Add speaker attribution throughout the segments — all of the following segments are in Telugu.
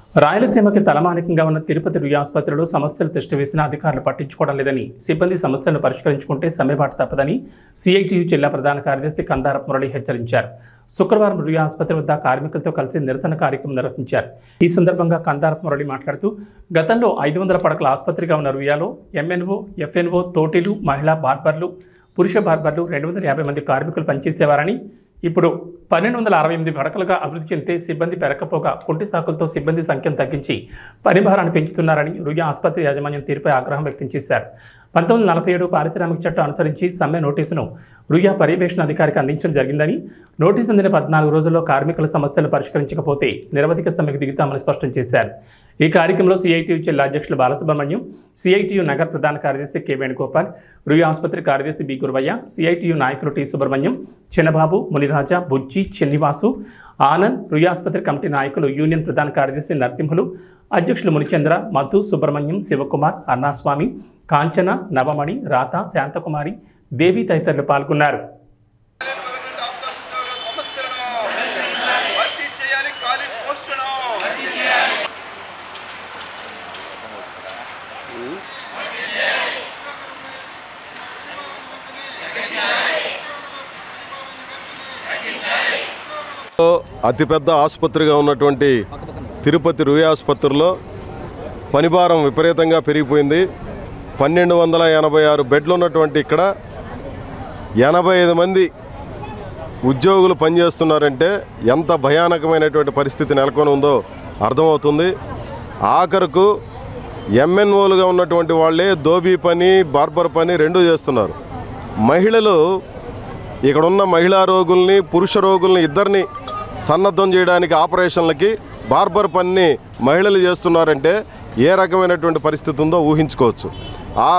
Speaker 1: రాయలసీమకి తలమానికంగా ఉన్న తిరుపతి రుయా ఆసుపత్రిలో సమస్యలు తిష్టవేసిన అధికారులు పట్టించుకోవడం లేదని సిబ్బంది సమస్యలను పరిష్కరించుకుంటే సమ్మెబాటు తప్పదని సిఐటియు జిల్లా ప్రధాన కార్యదర్శి కందారపు మురళి హెచ్చరించారు శుక్రవారం రుయా ఆసుపత్రి వద్ద కార్మికులతో కలిసి నిరసన కార్యక్రమం నిర్వహించారు ఈ సందర్భంగా కందారపు మురళి మాట్లాడుతూ గతంలో ఐదు వందల పడకల ఆసుపత్రిగా ఉన్న రుయాలో ఎంఎన్ఓ ఎఫ్ఎన్ఓ తోటిలు మహిళా బార్బర్లు పురుష బార్బర్లు రెండు వందల యాభై మంది కార్మికులు పనిచేసేవారని ఇప్పుడు పన్నెండు వందల అరవై ఎనిమిది పడకలుగా అభివృద్ధి చెందితే సిబ్బంది పెరగకపోగా కుంటి సాకులతో సిబ్బంది సంఖ్యను తగ్గించి పరిభారాన్ని పెంచుతున్నారని రుయా ఆసుపత్రి యాజమాన్యం తీరుపై ఆగ్రహం వ్యక్తం చేశారు పంతొమ్మిది వందల నలభై ఏడు పారిశ్రామిక చట్టం అనుసరించి సమ్మె నోటీసును రుయా పర్యవేక్షణ అధికారికి అందించడం జరిగిందని నోటీసు అందిన పద్నాలుగు రోజుల్లో కార్మికుల సమస్యలు పరిష్కరించకపోతే నిరవధిక సమ్మెకు దిగుతామని స్పష్టం చేశారు ఈ కార్యక్రమంలో సిఐటియు జిల్లా అధ్యక్షులు బాలసుబ్రహ్మణ్యం సిఐటియు నగర ప్రధాన కార్యదర్శి కె వేణుగోపాల్ రుయా ఆసుపత్రి కార్యదర్శి బి గురవయ్య సిఐటియు నాయకులు టి సుబ్రహ్మణ్యం చిన్నబాబు మునిరాజా బుజ్జి చెన్నివాసు ఆనంద్ రుయా ఆసుపత్రి కమిటీ నాయకులు యూనియన్ ప్రధాన కార్యదర్శి నరసింహులు అధ్యక్షులు మునిచంద్ర మధు సుబ్రహ్మణ్యం శివకుమార్ అన్నాస్వామి కాంచన నవమణి రాత శాంతకుమారి దేవి తదితరులు పాల్గొన్నారు
Speaker 2: భర్తీ చేయాలి ఖాళీ పోస్టులను
Speaker 3: అతిపెద్ద ఆసుపత్రిగా ఉన్నటువంటి తిరుపతి రుయా ఆసుపత్రిలో పనిభారం విపరీతంగా పెరిగిపోయింది పన్నెండు వందల ఎనభై ఆరు బెడ్లు ఉన్నటువంటి ఇక్కడ ఎనభై ఐదు మంది ఉద్యోగులు పనిచేస్తున్నారంటే ఎంత భయానకమైనటువంటి పరిస్థితి నెలకొని ఉందో అర్థమవుతుంది ఆఖరుకు ఎంఎన్ఓలుగా ఉన్నటువంటి వాళ్ళే దోబీ పని బార్బర్ పని రెండూ చేస్తున్నారు మహిళలు ఇక్కడ ఉన్న మహిళా రోగుల్ని పురుష రోగుల్ని ఇద్దరిని సన్నద్ధం చేయడానికి ఆపరేషన్లకి బార్బర్ పనిని మహిళలు చేస్తున్నారంటే ఏ రకమైనటువంటి పరిస్థితి ఉందో ఊహించుకోవచ్చు ఆ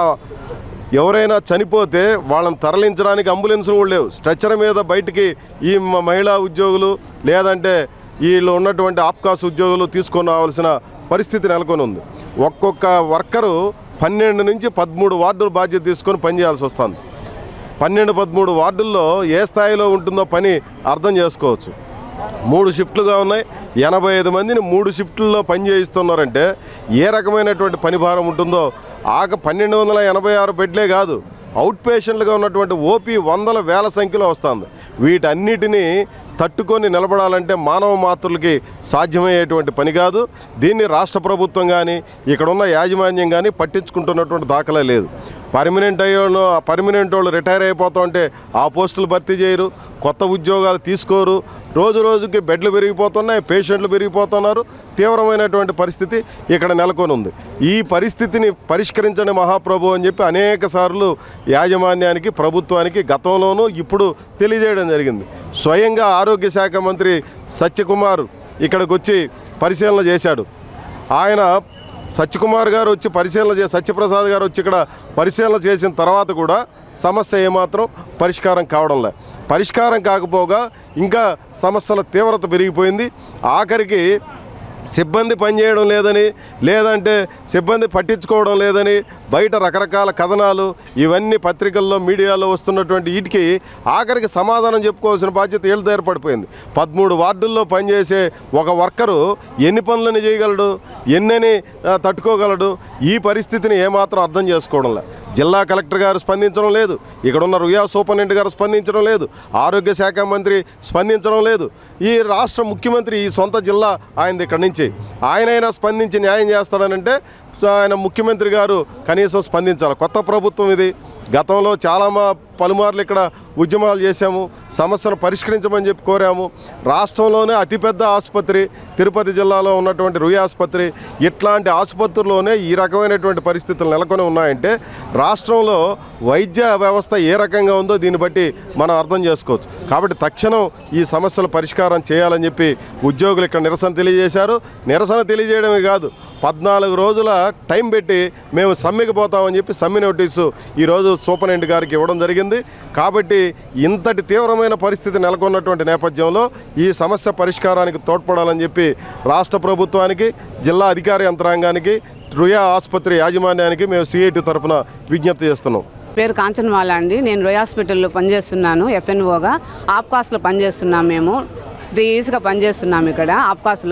Speaker 3: ఎవరైనా చనిపోతే వాళ్ళని తరలించడానికి అంబులెన్సులు కూడా లేవు స్ట్రెచ్చర్ మీద బయటికి ఈ మ- మహిళా ఉద్యోగులు లేదంటే వీళ్ళు ఉన్నటువంటి ఆప్కాస్ ఉద్యోగులు తీసుకొని రావాల్సిన పరిస్థితి నెలకొని ఉంది ఒక్కొక్క వర్కరు పన్నెండు నుంచి పదమూడు వార్డులు బాధ్యత తీసుకొని పనిచేయాల్సి వస్తుంది పన్నెండు పదమూడు వార్డుల్లో ఏ స్థాయిలో ఉంటుందో పని అర్థం చేసుకోవచ్చు మూడు షిఫ్ట్లుగా ఉన్నాయి ఎనభై ఐదు మందిని మూడు షిఫ్ట్లలో పని చేయిస్తున్నారంటే ఏ రకమైనటువంటి పని భారం ఉంటుందో ఆక పన్నెండు వందల ఎనభై ఆరు బెడ్లే కాదు అవుట్ పేషెంట్లుగా ఉన్నటువంటి ఓపీ వందల వేల సంఖ్యలో వస్తుంది వీటన్నిటినీ తట్టుకొని నిలబడాలంటే మానవ మాతృలకి సాధ్యమయ్యేటువంటి పని కాదు దీన్ని రాష్ట్ర ప్రభుత్వం కానీ ఇక్కడ ఉన్న యాజమాన్యం కానీ పట్టించుకుంటున్నటువంటి దాఖలే లేదు పర్మనెంట్ అయ్యోళ్ళు పర్మనెంట్ వాళ్ళు రిటైర్ అయిపోతా ఉంటే ఆ పోస్టులు భర్తీ చేయరు కొత్త ఉద్యోగాలు తీసుకోరు రోజు రోజుకి బెడ్లు పెరిగిపోతున్నాయి పేషెంట్లు పెరిగిపోతున్నారు తీవ్రమైనటువంటి పరిస్థితి ఇక్కడ నెలకొని ఉంది ఈ పరిస్థితిని పరిష్కరించండి మహాప్రభు అని చెప్పి అనేక సార్లు యాజమాన్యానికి ప్రభుత్వానికి గతంలోనూ ఇప్పుడు తెలియజేయడం జరిగింది స్వయంగా ఆరోగ్య శాఖ మంత్రి సత్యకుమార్ ఇక్కడికి వచ్చి పరిశీలన చేశాడు ఆయన సత్యకుమార్ గారు వచ్చి పరిశీలన చే సత్యప్రసాద్ గారు వచ్చి ఇక్కడ పరిశీలన చేసిన తర్వాత కూడా సమస్య ఏమాత్రం పరిష్కారం కావడం లే పరిష్కారం కాకపోగా ఇంకా సమస్యల తీవ్రత పెరిగిపోయింది ఆఖరికి సిబ్బంది పనిచేయడం లేదని లేదంటే సిబ్బంది పట్టించుకోవడం లేదని బయట రకరకాల కథనాలు ఇవన్నీ పత్రికల్లో మీడియాలో వస్తున్నటువంటి వీటికి ఆఖరికి సమాధానం చెప్పుకోవాల్సిన బాధ్యత వీళ్ళ ఏర్పడిపోయింది పదమూడు వార్డుల్లో పనిచేసే ఒక వర్కరు ఎన్ని పనులని చేయగలడు ఎన్నని ఆ, తట్టుకోగలడు ఈ పరిస్థితిని ఏమాత్రం అర్థం చేసుకోవడం లే జిల్లా కలెక్టర్ గారు స్పందించడం లేదు ఇక్కడ ఉన్న రుయా సూపరింటెండెంట్ గారు స్పందించడం లేదు ఆరోగ్య శాఖ మంత్రి స్పందించడం లేదు ఈ రాష్ట్ర ముఖ్యమంత్రి ఈ సొంత జిల్లా ఆయనది ఇక్కడి నుంచి ఆయనైనా స్పందించి న్యాయం చేస్తాడనంటే సో ఆయన ముఖ్యమంత్రి గారు కనీసం స్పందించాలి కొత్త ప్రభుత్వం ఇది గతంలో చాలా మా పలుమార్లు ఇక్కడ ఉద్యమాలు చేశాము సమస్యను పరిష్కరించమని చెప్పి కోరాము రాష్ట్రంలోనే అతిపెద్ద ఆసుపత్రి తిరుపతి జిల్లాలో ఉన్నటువంటి రుయ్ ఆసుపత్రి ఇట్లాంటి ఆసుపత్రుల్లోనే ఈ రకమైనటువంటి పరిస్థితులు నెలకొని ఉన్నాయంటే రాష్ట్రంలో వైద్య వ్యవస్థ ఏ రకంగా ఉందో దీన్ని బట్టి మనం అర్థం చేసుకోవచ్చు కాబట్టి తక్షణం ఈ సమస్యల పరిష్కారం చేయాలని చెప్పి ఉద్యోగులు ఇక్కడ నిరసన తెలియజేశారు నిరసన తెలియజేయడమే కాదు పద్నాలుగు రోజుల టైం పెట్టి మేము సమ్మెకి పోతామని చెప్పి సమ్మె నోటీసు ఈరోజు సూపరింటెండెంట్ గారికి ఇవ్వడం జరిగింది కాబట్టి ఇంతటి తీవ్రమైన పరిస్థితి నెలకొన్నటువంటి నేపథ్యంలో ఈ సమస్య పరిష్కారానికి తోడ్పడాలని చెప్పి రాష్ట్ర ప్రభుత్వానికి జిల్లా అధికార యంత్రాంగానికి రుయా ఆసుపత్రి యాజమాన్యానికి మేము సిఐటి తరఫున విజ్ఞప్తి చేస్తున్నాం
Speaker 4: పేరు కాంచనమాల అండి నేను రోయ్ హాస్పిటల్లో పనిచేస్తున్నాను ఎఫ్ఎన్ఓగా ఆప్కాస్లో పనిచేస్తున్నాం మేము త్రీ ఇయర్స్గా పనిచేస్తున్నాం ఇక్కడ ఆప్కాస్లో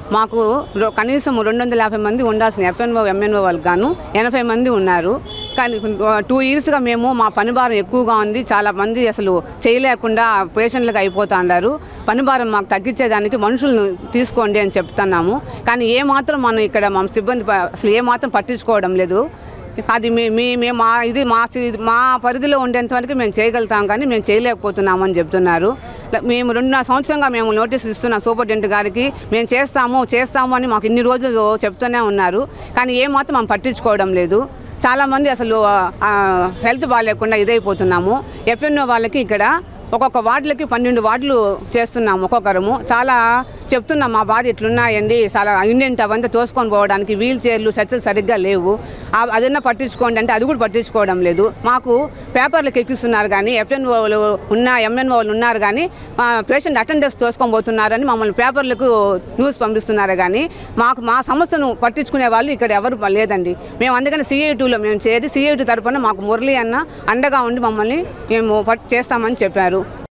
Speaker 4: మాకు రో- కనీసం రెండు వందల యాభై మంది ఉండాల్సిన ఎఫ్ఎన్ఓ ఎంఎన్ఓ వాళ్ళకి గాను ఎనభై మంది ఉన్నారు కానీ టూ ఇయర్స్గా మేము మా పని భారం ఎక్కువగా ఉంది చాలా మంది అసలు చేయలేకుండా పేషెంట్లకు అయిపోతా ఉన్నారు పని భారం మాకు తగ్గించేదానికి మనుషులను తీసుకోండి అని చెప్తున్నాము కానీ ఏ మాత్రం మనం ఇక్కడ మా సిబ్బంది ప- అసలు ఏ మాత్రం పట్టించుకోవడం లేదు అది మీ మీ మేము మా ఇది మా సి- మా పరిధిలో ఉండేంత వరకు మేము చేయగలుగుతాం కానీ మేము చేయలేకపోతున్నాము అని చెప్తున్నారు ల- మేము రెండున్నర సంవత్సరంగా మేము నోటీస్ ఇస్తున్నాం సూపరింటెండెంట్ గారికి మేము చేస్తాము చేస్తాము అని మాకు ఇన్ని రోజులు చెప్తూనే ఉన్నారు కానీ ఏ మాత్రం మనం పట్టించుకోవడం లేదు చాలామంది అసలు ఆ, హెల్త్ బాగాలేకుండా ఇదైపోతున్నాము ఎఫ్ఎన్ఓ వాళ్ళకి ఇక్కడ ఒక్కొక్క వార్డులకి పన్నెండు వార్డులు చేస్తున్నాం ఒక్కొక్కరము చాలా చెప్తున్నాం మా బాధ ఇట్లున్నాయండి చాలా ఇండియన్ అవంతా తోసుకొని పోవడానికి వీల్ చైర్లు సచ్చలు సరిగ్గా లేవు ఆ- అదన్నా పట్టించుకోండి అంటే అది కూడా పట్టించుకోవడం లేదు మాకు పేపర్లకు ఎక్కిస్తున్నారు కానీ ఎఫ్ఎన్ఓలు ఉన్న ఎంఎన్ఓలు ఉన్నారు కానీ పేషెంట్ అటెండెన్స్ తోసుకొని పోతున్నారని మమ్మల్ని పేపర్లకు న్యూస్ పంపిస్తున్నారు కానీ మాకు మా సమస్యను పట్టించుకునే వాళ్ళు ఇక్కడ ఎవరు లేదండి మేము అందుకని సిఐ టూలో మేము చేరి సిఐ టూ తరపున మాకు మురళి అన్న అండగా ఉండి మమ్మల్ని మేము పట్- చేస్తామని చెప్పారు